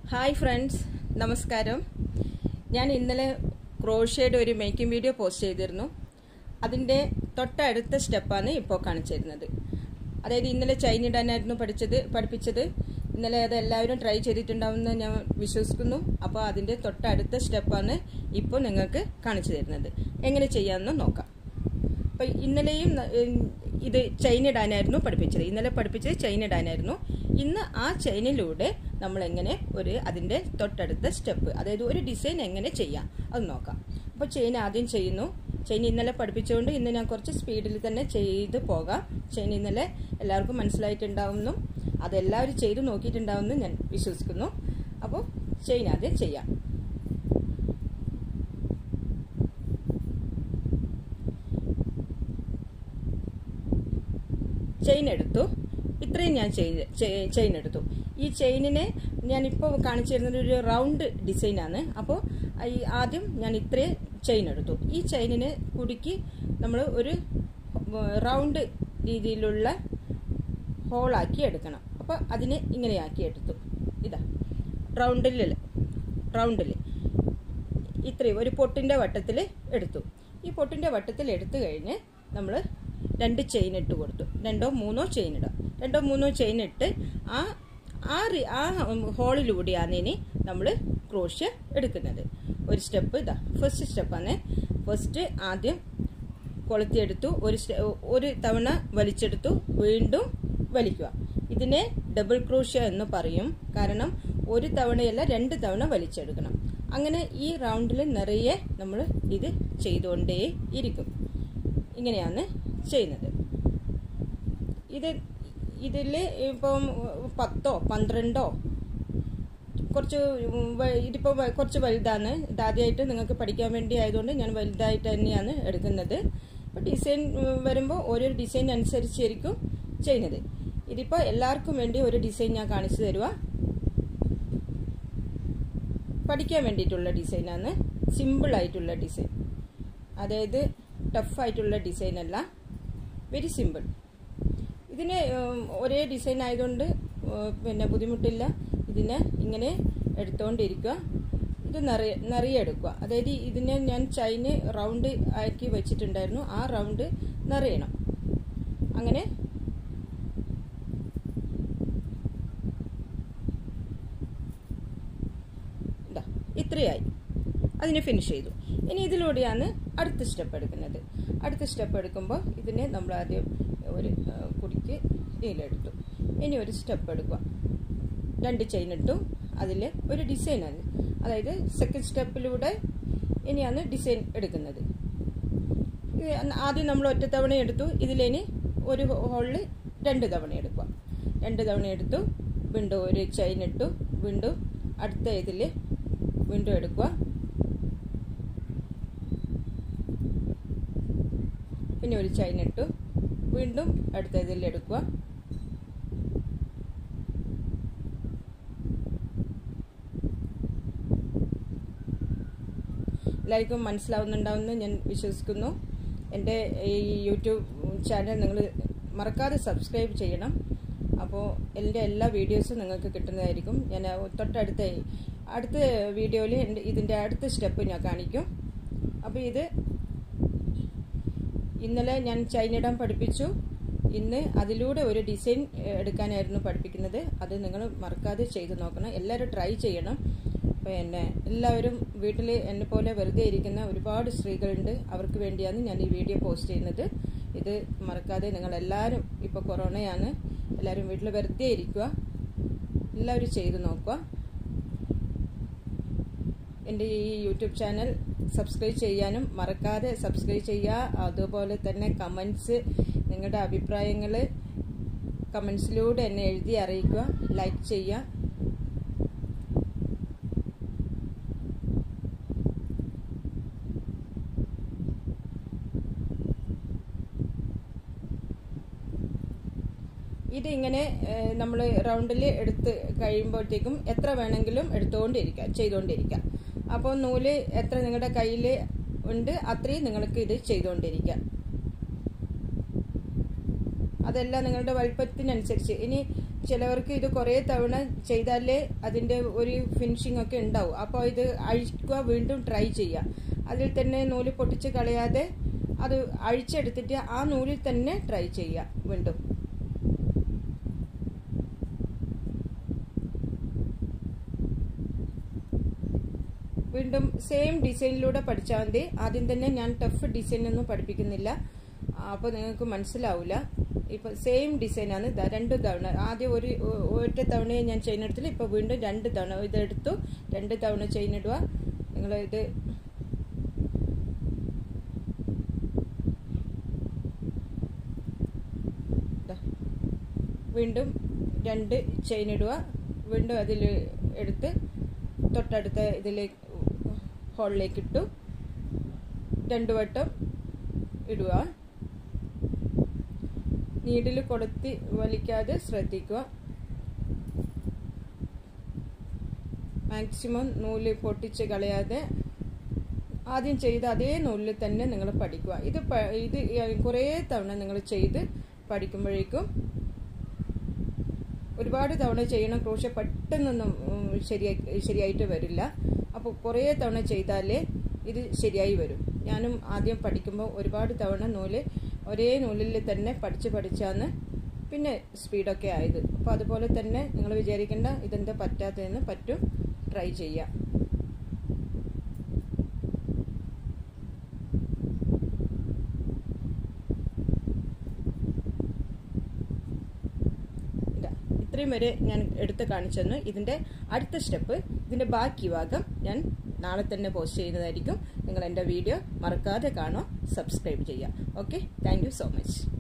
Hi friends നമസ്കാരം ഞാൻ ഇന്നലെ ക്രോഷയുടെ ഒരു മേക്കിംഗ് വീഡിയോ പോസ്റ്റ് ചെയ്തിരുന്നു അതിൻ്റെ തൊട്ടടുത്ത സ്റ്റെപ്പാണ് ഇപ്പോൾ കാണിച്ചു തരുന്നത് അതായത് ഇന്നലെ ചൈന ഇടാനായിരുന്നു പഠിച്ചത് പഠിപ്പിച്ചത് ഇന്നലെ അത് എല്ലാവരും ട്രൈ ചെയ്തിട്ടുണ്ടാവുമെന്ന് ഞാൻ വിശ്വസിക്കുന്നു അപ്പോൾ അതിൻ്റെ തൊട്ടടുത്ത സ്റ്റെപ്പാണ് ഇപ്പോൾ നിങ്ങൾക്ക് കാണിച്ചു തരുന്നത് എങ്ങനെ ചെയ്യാമെന്ന് നോക്കാം അപ്പോൾ ഇന്നലെയും ഉം, ഇത് ചൈന ഇടാനായിരുന്നു പഠിപ്പിച്ചത് ഇന്നലെ പഠിപ്പിച്ചത് ചൈന ഇടാനായിരുന്നു ഇന്ന് ആ ചൈനയിലൂടെ നമ്മൾ എങ്ങനെ ഒരു അതിൻ്റെ തൊട്ടടുത്ത സ്റ്റെപ്പ് അതായത് ഒരു ഡിസൈൻ എങ്ങനെ ചെയ്യാം അത് നോക്കാം അപ്പോൾ ചെയിൻ ആദ്യം ചെയ്യുന്നു ചെയിൻ ഇന്നലെ പഠിപ്പിച്ചുകൊണ്ട് ഇന്ന് ഞാൻ കുറച്ച് സ്പീഡിൽ തന്നെ ചെയ്ത് പോകാം ചെയിൻ ഇന്നലെ എല്ലാവർക്കും മനസ്സിലായിട്ടുണ്ടാവുന്നു അതെല്ലാവരും ചെയ്ത് നോക്കിയിട്ടുണ്ടാവുമെന്ന് ഞാൻ വിശ്വസിക്കുന്നു അപ്പോൾ ചെയിൻ ആദ്യം ചെയ്യാം ചെയിൻ എടുത്തു ഇത്രയും ഞാൻ ചെയിൻ എടുത്തു ഈ ചെയിനിനെ ഞാൻ ഇപ്പോൾ കാണിച്ചു തരുന്നത് ഒരു റൗണ്ട് ഡിസൈനാണ് അപ്പോൾ ഈ ആദ്യം ഞാൻ ഇത്രയും ചെയിൻ എടുത്തു ഈ ചെയിനിനെ കുടുക്കി നമ്മൾ ഒരു റൗണ്ട് രീതിയിലുള്ള ഹോളാക്കി എടുക്കണം അപ്പോൾ അതിനെ ഇങ്ങനെയാക്കി എടുത്തു ഇതാ റൗണ്ടിൽ റൗണ്ടിൽ ഇത്രയും ഒരു പൊട്ടിൻ്റെ വട്ടത്തിൽ എടുത്തു ഈ പൊട്ടിൻ്റെ വട്ടത്തിൽ എടുത്തു കഴിഞ്ഞ് നമ്മൾ രണ്ട് ചെയിൻ ഇട്ട് കൊടുത്തു രണ്ടോ മൂന്നോ ചെയിൻ ഇടാം രണ്ടോ മൂന്നോ ചെയിൻ ഇട്ട് ആ ആ റി- ആ ഹോളിലൂടെയാണ് ഇനി നമ്മൾ ക്രോഷ്യ എടുക്കുന്നത് ഒരു സ്റ്റെപ്പ് ഇതാ ഫസ്റ്റ് സ്റ്റെപ്പാണ് ഫസ്റ്റ് ആദ്യം കൊളുത്തിയെടുത്തു ഒരു സ്റ്റെ- ഒരു തവണ വലിച്ചെടുത്തു വീണ്ടും വലിക്കുക ഇതിനെ ഡബിൾ ക്രോഷ്യ എന്ന് പറയും കാരണം ഒരു തവണയല്ല രണ്ട് തവണ വലിച്ചെടുക്കണം അങ്ങനെ ഈ റൗണ്ടിൽ നിറയെ നമ്മൾ ഇത് ചെയ്തുകൊണ്ടേ ഇരിക്കും ഇങ്ങനെയാണ് ചെയ്യുന്നത് ഇത് ഇതിൽ ഇപ്പം പത്തോ പന്ത്രണ്ടോ കുറച്ച് വ- ഇതിപ്പോൾ വ- കുറച്ച് വലുതാണ് ഇതാദ്യമായിട്ട് നിങ്ങൾക്ക് പഠിക്കാൻ വേണ്ടി ആയതുകൊണ്ട് ഞാൻ വലുതായിട്ട് തന്നെയാണ് എടുക്കുന്നത് ഇപ്പോൾ ഡിസൈൻ വരുമ്പോൾ ഓരോ ഡിസൈൻ അനുസരിച്ചായിരിക്കും ചെയ്യുന്നത് ഇതിപ്പോൾ എല്ലാവർക്കും വേണ്ടി ഒരു ഡിസൈൻ ഞാൻ കാണിച്ചു തരുക പഠിക്കാൻ വേണ്ടിയിട്ടുള്ള ഡിസൈനാണ് സിമ്പിൾ ആയിട്ടുള്ള ഡിസൈൻ അതായത് ടഫ് ആയിട്ടുള്ള ഡിസൈൻ അല്ല വെരി സിമ്പിൾ ഇതിന് ഉം, ഒരേ ഡിസൈൻ ആയതുകൊണ്ട് ഉം, പിന്നെ ബുദ്ധിമുട്ടില്ല ഇതിനെ ഇങ്ങനെ എടുത്തുകൊണ്ടിരിക്കുക ഇത് നിറയെ നിറയെ എടുക്കുക അതായത് ഇതിനെ ഞാൻ ചൈന് റൗണ്ട് ആക്കി വെച്ചിട്ടുണ്ടായിരുന്നു ആ റൗണ്ട് നിറയണം അങ്ങനെ ഇതാ ഇത്രയായി അതിനെ ഫിനിഷ് ചെയ്തു ഇനി ഇതിലൂടെയാണ് അടുത്ത സ്റ്റെപ്പ് എടുക്കുന്നത് അടുത്ത സ്റ്റെപ്പ് എടുക്കുമ്പോൾ ഇതിനെ നമ്മൾ ആദ്യം ഒരു ആ, കുടിക്ക് ഇതിലെടുത്തു ഇനി ഒരു സ്റ്റെപ്പ് എടുക്കുക രണ്ട് ചെയിൻ ഇട്ടു അതിൽ ഒരു ഡിസൈൻ ആണ് അതായത് സെക്കൻഡ് സ്റ്റെപ്പിലൂടെ ഇനിയാണ് ഡിസൈൻ എടുക്കുന്നത് ഇത് ആദ്യം നമ്മൾ ഒറ്റ തവണ എടുത്തു ഇതിലിനി ഒരു ഹോളിൽ രണ്ട് തവണ എടുക്കുക രണ്ട് തവണ എടുത്തു വീണ്ടും ഒരു ചെയിൻ ഇട്ടു വീണ്ടും അടുത്ത ഇതിൽ വീണ്ടും എടുക്കുക പിന്നെ ഒരു ചെയിൻ ഇട്ടു വീണ്ടും അടുത്ത ഇതിൽ എടുക്കുക എല്ലാവർക്കും മനസ്സിലാവുന്നുണ്ടാവുമെന്ന് ഞാൻ വിശ്വസിക്കുന്നു എൻ്റെ ഈ യൂട്യൂബ് ചാനൽ നിങ്ങൾ മറക്കാതെ സബ്സ്ക്രൈബ് ചെയ്യണം അപ്പോൾ എൻ്റെ എല്ലാ വീഡിയോസും നിങ്ങൾക്ക് കിട്ടുന്നതായിരിക്കും ഞാൻ തൊട്ടടുത്ത അടുത്ത വീഡിയോയിൽ എൻ്റെ ഇതിൻ്റെ അടുത്ത സ്റ്റെപ്പ് ഞാൻ കാണിക്കും അപ്പോൾ ഇത് ഇന്നലെ ഞാൻ ചൈനയിടാൻ പഠിപ്പിച്ചു ഇന്ന് അതിലൂടെ ഒരു ഡിസൈൻ ഏഹ്, എടുക്കാനായിരുന്നു പഠിപ്പിക്കുന്നത് അത് നിങ്ങൾ മറക്കാതെ ചെയ്ത് നോക്കണം എല്ലാവരും ട്രൈ ചെയ്യണം പിന്നെ എല്ലാവരും വീട്ടിൽ എന്നെ പോലെ വെറുതെ ഇരിക്കുന്ന ഒരുപാട് സ്ത്രീകളുണ്ട് അവർക്ക് വേണ്ടിയാണ് ഞാൻ ഈ വീഡിയോ പോസ്റ്റ് ചെയ്യുന്നത് ഇത് മറക്കാതെ നിങ്ങൾ എല്ലാവരും ഇപ്പോൾ കൊറോണയാണ് എല്ലാവരും വീട്ടിൽ വെറുതെ ഇരിക്കുക എല്ലാവരും ചെയ്ത് നോക്കുക എൻ്റെ ഈ യൂട്യൂബ് ചാനൽ സബ്സ്ക്രൈബ് ചെയ്യാനും മറക്കാതെ സബ്സ്ക്രൈബ് ചെയ്യുക അതുപോലെ തന്നെ കമൻസ് നിങ്ങളുടെ അഭിപ്രായങ്ങൾ കമൻസിലൂടെ എന്നെ എഴുതി അറിയിക്കുക ലൈക്ക് ചെയ്യുക ഇതിങ്ങനെ നമ്മൾ റൗണ്ടിൽ എടുത്ത് കഴിയുമ്പോഴത്തേക്കും എത്ര വേണമെങ്കിലും എടുത്തുകൊണ്ടിരിക്കാം ചെയ്തുകൊണ്ടിരിക്കാം അപ്പോൾ നൂല് എത്ര നിങ്ങളുടെ കയ്യിൽ ഉണ്ട് അത്രയും നിങ്ങൾക്ക് ഇത് ചെയ്തുകൊണ്ടിരിക്കാം അതെല്ലാം നിങ്ങളുടെ വലുപ്പത്തിനനുസരിച്ച് ഇനി ചിലവർക്ക് ഇത് കുറേ തവണ ചെയ്താലേ അതിന്റെ ഒരു ഫിനിഷിംഗ് ഒക്കെ ഉണ്ടാവും അപ്പോൾ ഇത് അഴിക്കുക വീണ്ടും ട്രൈ ചെയ്യുക അതിൽ തന്നെ നൂല് പൊട്ടിച്ച് കളയാതെ അത് അഴിച്ചെടുത്തിട്ട് ആ നൂലിൽ തന്നെ ട്രൈ ചെയ്യുക വീണ്ടും വീണ്ടും സെയിം ഡിസൈനിലൂടെ പഠിച്ചാൽ മതി ആദ്യം തന്നെ ഞാൻ ടഫ് ഡിസൈൻ ഒന്നും പഠിപ്പിക്കുന്നില്ല അപ്പോൾ നിങ്ങൾക്ക് മനസ്സിലാവില്ല ഇപ്പൊ സെയിം ഡിസൈനാണ് ഇതാ രണ്ട് തവണ ആദ്യം ഒരു ഒ- ഒറ്റ തവണയെ ഞാൻ ചെയിൻ എടുത്തില്ല ഇപ്പൊ വീണ്ടും രണ്ട് തവണ ഇതെടുത്തു രണ്ട് തവണ ചെയിൻ ഇടുക നിങ്ങൾ ഇത് ദാ. വീണ്ടും രണ്ട് ചെയിൻ ഇടുക വീണ്ടും അതിൽ എടുത്ത് തൊട്ടടുത്ത ഇതിലേക്ക് ഹോളിലേക്ക് ഇട്ടു രണ്ടു വട്ടം ഇടുക നീഡിൽ കൊളുത്തി വലിക്കാതെ ശ്രദ്ധിക്കുക മാക്സിമം നൂല് പൊട്ടിച്ച് കളയാതെ ആദ്യം ചെയ്ത അതേ നൂലിൽ തന്നെ നിങ്ങൾ പഠിക്കുക ഇത് പ- ഇത് കുറേ തവണ നിങ്ങൾ ചെയ്ത് പഠിക്കുമ്പോഴേക്കും ഒരുപാട് തവണ ചെയ്യണം ക്രോഷ്യ പെട്ടെന്നൊന്നും ഉം, ശരിയായി ശരിയായിട്ട് വരില്ല അപ്പോൾ കുറേ തവണ ചെയ്താലേ ഇത് ശരിയായി വരും ഞാനും ആദ്യം പഠിക്കുമ്പോൾ ഒരുപാട് തവണ നൂല് ഒരേ നൂലിൽ തന്നെ പഠിച്ച് പഠിച്ചാന്ന് പിന്നെ സ്പീഡൊക്കെ ആയത് അപ്പോൾ അതുപോലെ തന്നെ നിങ്ങൾ വിചാരിക്കേണ്ട ഇതെന്താ പറ്റാത്തതെന്ന് പറ്റും ട്രൈ ചെയ്യാം ഇതാ ഇത്രയും വരെ ഞാൻ എടുത്ത് കാണിച്ചു തന്നു ഇതിന്റെ അടുത്ത സ്റ്റെപ്പ് ഇതിന്റെ ബാക്കി ഭാഗം ഞാൻ നാളെ തന്നെ പോസ്റ്റ് ചെയ്യുന്നതായിരിക്കും നിങ്ങൾ എൻ്റെ വീഡിയോ മറക്കാതെ കാണുക സബ്സ്ക്രൈബ് ചെയ്യുക okay thank you so much